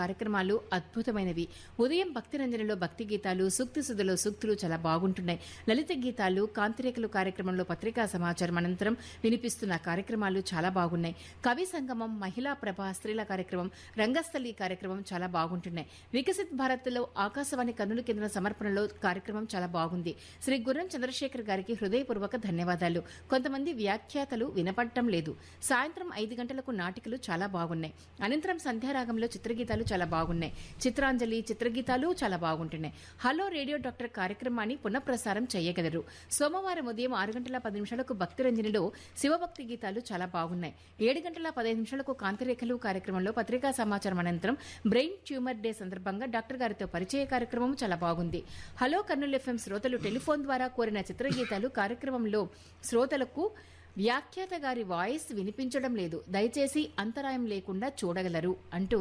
కార్యక్రమాలు అద్భుతమైనవి ఉదయం భక్తి రంజనలో భక్తి గీతాలు సూక్తి సుధలో సూక్తులు చాలా బాగుంటున్నాయి లలిత గీతాలు కాంతిరేఖలు కార్యక్రమంలో పత్రికా సమాచారం అనంతరం వినిపిస్తున్న కార్యక్రమాలు చాలా బాగున్నాయి కవి సంగమం మహిళా ప్రభ స్త్రీల కార్యక్రమం రంగస్థలి కార్యక్రమం చాలా బాగుంటున్నాయి వికసిత్ భారత్ లో ఆకాశవాణి కన్నుల కేంద్రం సమర్పణలో కార్యక్రమం చాలా బాగుంది శ్రీ గుర్రం చంద్రశేఖర్ గారికి హృదయపూర్వక ధన్యవాదాలు కొంతమంది వ్యాఖ్యాతలు వినపడటం లేదు సాయంత్రం ఐదు గంటలకు నాటికలు చాలా బాగున్నాయి అనంతరం సంధ్యారాగంలో చిత్రగీతాలు చాలా బాగున్నాయి చిత్రాంజలి చిత్రగీతాలు చాలా బాగుంటున్నాయి హలో రేడియో డాక్టర్ కార్యక్రమాన్ని పునఃప్రసారం చేయగలరు సోమవారం ఉదయం ఆరు గంటల పది నిమిషాలకు భక్తి రంజనిలో శివభక్తి గీతాలు చాలా బాగున్నాయి ఏడు గంటల పదహైదు నిమిషాలకు కాంతిరేఖలు కార్యక్రమంలో పత్రికా సమాచారం అనంతరం బ్రెయిన్ ట్యూమర్ డే సందర్భంగా డాక్టర్ గారితో పరిచయ కార్యక్రమం చాలా బాగుంది హలో కర్నూలు ఎఫ్ఎం శ్రోతలు టెలిఫోన్ ద్వారా కోరిన చిత్రగీతాలు కార్యక్రమంలో శ్రోతలకు వ్యాఖ్యాత గారి వాయిస్ వినిపించడం లేదు దయచేసి అంతరాయం లేకుండా చూడగలరు అంటూ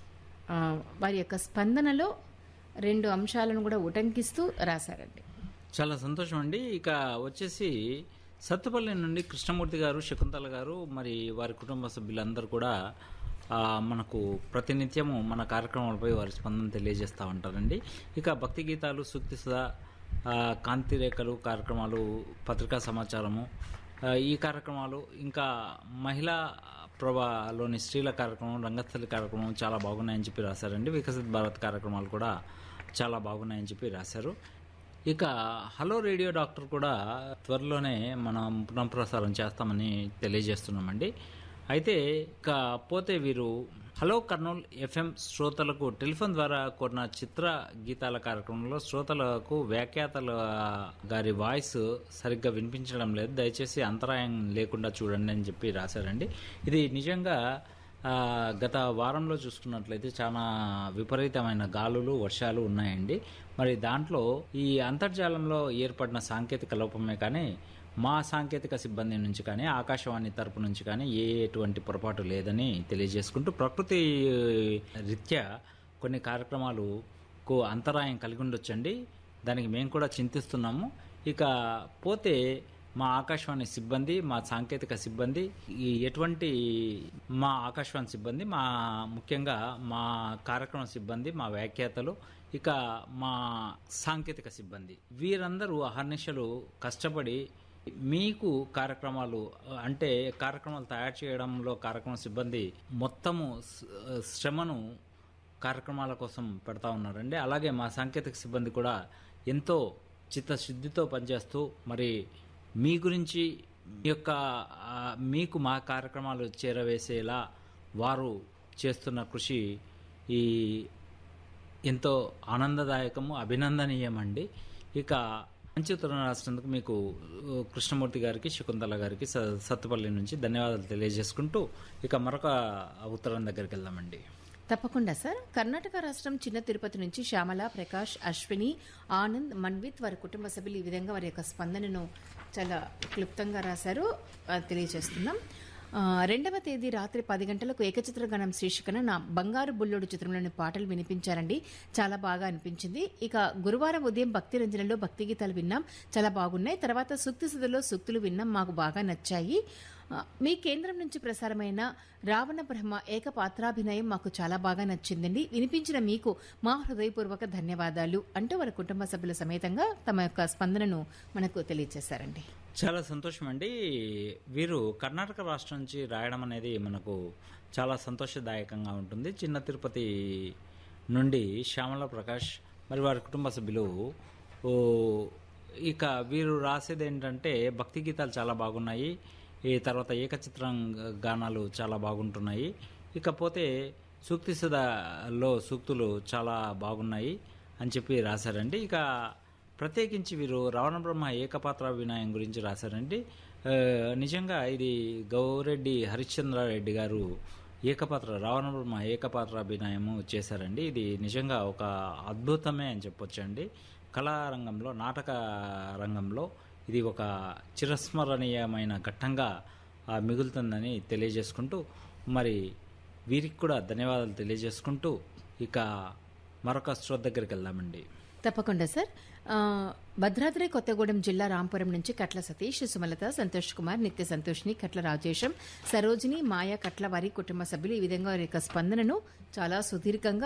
ఆ, వారి యొక్క స్పందనలో రెండు అంశాలను కూడా ఉటంకిస్తూ రాశారండి చాలా సంతోషం అండి ఇక వచ్చేసి సత్తుపల్లి నుండి కృష్ణమూర్తి గారు శకుంతల గారు మరి వారి కుటుంబ సభ్యులందరూ కూడా ఆ, మనకు ప్రతినిత్యము మన కార్యక్రమాలపై వారి స్పందన తెలియజేస్తూ ఉంటారండి ఇక భక్తి గీతాలు సూక్తి సుధా ఆ, కాంతి రేఖలు కార్యక్రమాలు పత్రికా సమాచారము ఆ, ఈ కార్యక్రమాలు ఇంకా మహిళా ప్రభలోని స్త్రీల కార్యక్రమం రంగస్థలి కార్యక్రమం చాలా బాగున్నాయని చెప్పి రాశారండి వికసిత్ భారత్ కార్యక్రమాలు కూడా చాలా బాగున్నాయని చెప్పి రాశారు ఇక హలో రేడియో డాక్టర్ కూడా త్వరలోనే మనం పునఃప్రసారం చేస్తామని తెలియజేస్తున్నామండి అయితే ఇక పోతే వీరు హలో కర్నూల్ ఎఫ్ఎం శ్రోతలకు టెలిఫోన్ ద్వారా కోరిన చిత్ర గీతాల కార్యక్రమంలో శ్రోతలకు వ్యాఖ్యాతల గారి వాయిస్ సరిగ్గా వినిపించడం లేదు దయచేసి అంతరాయం లేకుండా చూడండి అని చెప్పి రాశారండి ఇది నిజంగా ఆ, గత వారంలో చూసుకున్నట్లయితే చాలా విపరీతమైన గాలులు వర్షాలు ఉన్నాయండి మరి దాంట్లో ఈ అంతర్జాలంలో ఏర్పడిన సాంకేతిక లోపమే కానీ మా సాంకేతిక సిబ్బంది నుంచి కానీ ఆకాశవాణి తరపు నుంచి కానీ ఏ ఎటువంటి పొరపాటు లేదని తెలియజేసుకుంటూ ప్రకృతి రీత్యా కొన్ని కార్యక్రమాలకు అంతరాయం కలిగి ఉండొచ్చండి దానికి మేము కూడా చింతిస్తున్నాము ఇక పోతే మా ఆకాశవాణి సిబ్బంది మా సాంకేతిక సిబ్బంది ఈ ఎటువంటి మా ఆకాశవాణి సిబ్బంది మా ముఖ్యంగా మా కార్యక్రమ సిబ్బంది మా వ్యాఖ్యాతలు ఇక మా సాంకేతిక సిబ్బంది వీరందరూ అహర్నిశలు కష్టపడి మీకు కార్యక్రమాలు అంటే కార్యక్రమాలు తయారు చేయడంలో కార్యక్రమ సిబ్బంది మొత్తము శ్ర- శ్రమను కార్యక్రమాల కోసం పెడతా ఉన్నారండి అలాగే మా సాంకేతిక సిబ్బంది కూడా ఎంతో చిత్తశుద్ధితో పనిచేస్తూ మరి మీ గురించి మీ యొక్క ఆ, మీకు మా కార్యక్రమాలు చేరవేసేలా వారు చేస్తున్న కృషి ఈ ఎంతో ఆనందదాయకము అభినందనీయమండి ఇక మంచి ఉత్తరం రాసినందుకు మీకు ఉ, కృష్ణమూర్తి గారికి శకుంతల గారికి స- సత్తుపల్లి నుంచి ధన్యవాదాలు తెలియజేసుకుంటూ ఇక మరొక ఉత్తరం దగ్గరికి వెళ్దామండి తప్పకుండా సార్ కర్ణాటక రాష్ట్రం చిన్న తిరుపతి నుంచి శ్యామల ప్రకాష్ అశ్విని ఆనంద్ మన్విత్ వారి కుటుంబ సభ్యులు ఈ విధంగా వారి యొక్క స్పందనను చాలా క్లుప్తంగా రాశారు ఆ, తెలియజేస్తున్నాం ఆ, రెండవ తేదీ రాత్రి పది గంటలకు ఏకచిత్ర గణం శీర్షికన నా బంగారు బుల్లుడు చిత్రంలోని పాటలు వినిపించారండి చాలా బాగా అనిపించింది ఇక గురువారం ఉదయం భక్తి రంజనలో భక్తి గీతాలు విన్నాం చాలా బాగున్నాయి తర్వాత సూక్తి సుధలో సూక్తులు విన్నాం మాకు బాగా నచ్చాయి ఆ, మీ కేంద్రం నుంచి ప్రసారమైన రావణ బ్రహ్మ ఏకపాత్రాభినయం మాకు చాలా బాగా నచ్చిందండి వినిపించిన మీకు మా హృదయపూర్వక ధన్యవాదాలు అంటూ వారి కుటుంబ సభ్యుల సమేతంగా తమ యొక్క స్పందనను మనకు తెలియజేశారండి చాలా సంతోషం అండి వీరు కర్ణాటక రాష్ట్రం నుంచి రాయడం అనేది మనకు చాలా సంతోషదాయకంగా ఉంటుంది చిన్న తిరుపతి నుండి శ్యామల ప్రకాష్ మరి వారి కుటుంబ సభ్యులు ఓ, ఇక వీరు రాసేది ఏంటంటే భక్తి గీతాలు చాలా బాగున్నాయి ఈ తర్వాత ఏకచిత్రం గానాలు చాలా బాగుంటున్నాయి ఇకపోతే సూక్తి సుధలో సూక్తులు చాలా బాగున్నాయి అని చెప్పి రాశారండి ఇక ప్రత్యేకించి వీరు రావణ బ్రహ్మ ఏకపాత్ర వినాయం గురించి రాశారండి ఆ, నిజంగా ఇది గౌరెడ్డి హరిశ్చంద్రారెడ్డి గారు ఏకపాత్ర రావణ బ్రహ్మ ఏకపాత్ర అభినయము చేశారండి ఇది నిజంగా ఒక అద్భుతమే అని చెప్పొచ్చండి కళారంగంలో నాటక రంగంలో ఇది ఒక చిరస్మరణీయమైన ఘట్టంగా ఆ, మిగులుతుందని తెలియజేసుకుంటూ మరి వీరికి కూడా ధన్యవాదాలు తెలియజేసుకుంటూ ఇక మరొక శ్రోత దగ్గరికి వెళ్దామండి తప్పకుండా సార్ ఆ, భద్రాద్రి కొత్తగూడెం జిల్లా రాంపురం నుంచి కట్ల సతీష్ సుమలత సంతోష్ కుమార్ నిత్య సంతోష్ని కట్ల రాజేశం సరోజిని మాయా కట్ల వారి కుటుంబ సభ్యులు ఈ విధంగా వారి యొక్క స్పందనను చాలా సుదీర్ఘంగా